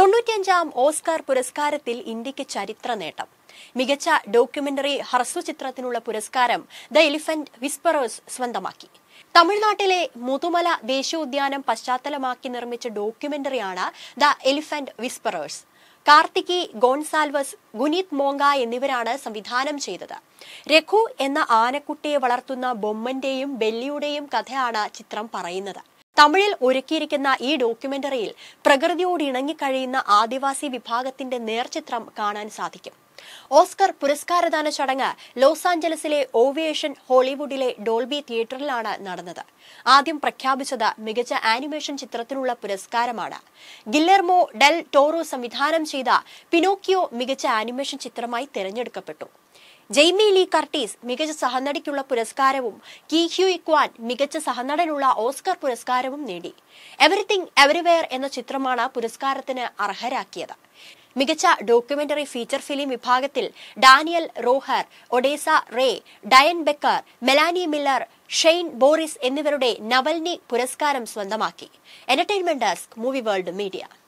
തൊണ്ണൂറ്റിയഞ്ചാം Oscar പുരസ്കാരത്തിൽ ഇന്ത്യക്ക് ചരിത്ര നേട്ടം മികച്ച ഡോക്യുമെന്ററി ഹ്രസ്വ ചിത്രത്തിനുള്ള പുരസ്കാരം ദ എലിഫന്റ് വിസ്പറേഴ്സ് സ്വന്തമാക്കി തമിഴ്നാട്ടിലെ മുതുമല ദേശീയോദ്യാനം പശ്ചാത്തലമാക്കി നിർമ്മിച്ച ഡോക്യുമെന്ററിയാണ് the elephant whisperers Kartiki Gonsalves Guneet Monga എന്നിവരാണ് സംവിധാനം ചെയ്തത് രഘു എന്ന ആനക്കുട്ടിയെ വളർത്തുന്ന ബൊമ്മന്റെയും ബെല്ലിയുടെയും കഥയാണ് ചിത്രം പറയുന്നത് തമിഴിൽ ഒരുക്കിയിരിക്കുന്ന ഈ ഡോക്യുമെന്ററിയിൽ പ്രകൃതിയോട് ഇണങ്ങിക്കഴിയുന്ന ആദിവാസി വിഭാഗത്തിന്റെ നേർചിത്രം കാണാൻ സാധിക്കും ഓസ്കർ പുരസ്കാരദാന ചടങ്ങ് ലോസ് ആഞ്ചലസിലെ ഓവിയേഷൻ ഹോളിവുഡിലെ ഡോൾബി തിയേറ്ററിലാണ് നടന്നത് ആദ്യം പ്രഖ്യാപിച്ചത് മികച്ച ആനിമേഷൻ ചിത്രത്തിനുള്ള പുരസ്കാരമാണ് ഗില്ലെർമോ ഡെൽ ടോറോ സംവിധാനം ചെയ്ത പിനോക്കിയോ മികച്ച ആനിമേഷൻ ചിത്രമായി തിരഞ്ഞെടുക്കപ്പെട്ടു ജെയ്മി ലീ കർട്ടീസ് മികച്ച സഹനടിക്കുള്ള പുരസ്കാരവും കി ഹ്യൂയ് ക്വാൻ മികച്ച സഹനടനുള്ള ഓസ്കർ പുരസ്കാരവും നേടി എവറിത്തിങ് എവരിവെയർ എന്ന ചിത്രമാണ് പുരസ്കാരത്തിന് അർഹരാക്കിയത് മികച്ച ഡോക്യുമെന്ററി ഫീച്ചർ ഫിലിം വിഭാഗത്തിൽ Daniel Roher Odessa Rae Diane Becker Melanie Miller Shane Boris എന്നിവരുടെ നവൽനി പുരസ്കാരം സ്വന്തമാക്കി entertainment desk movie world media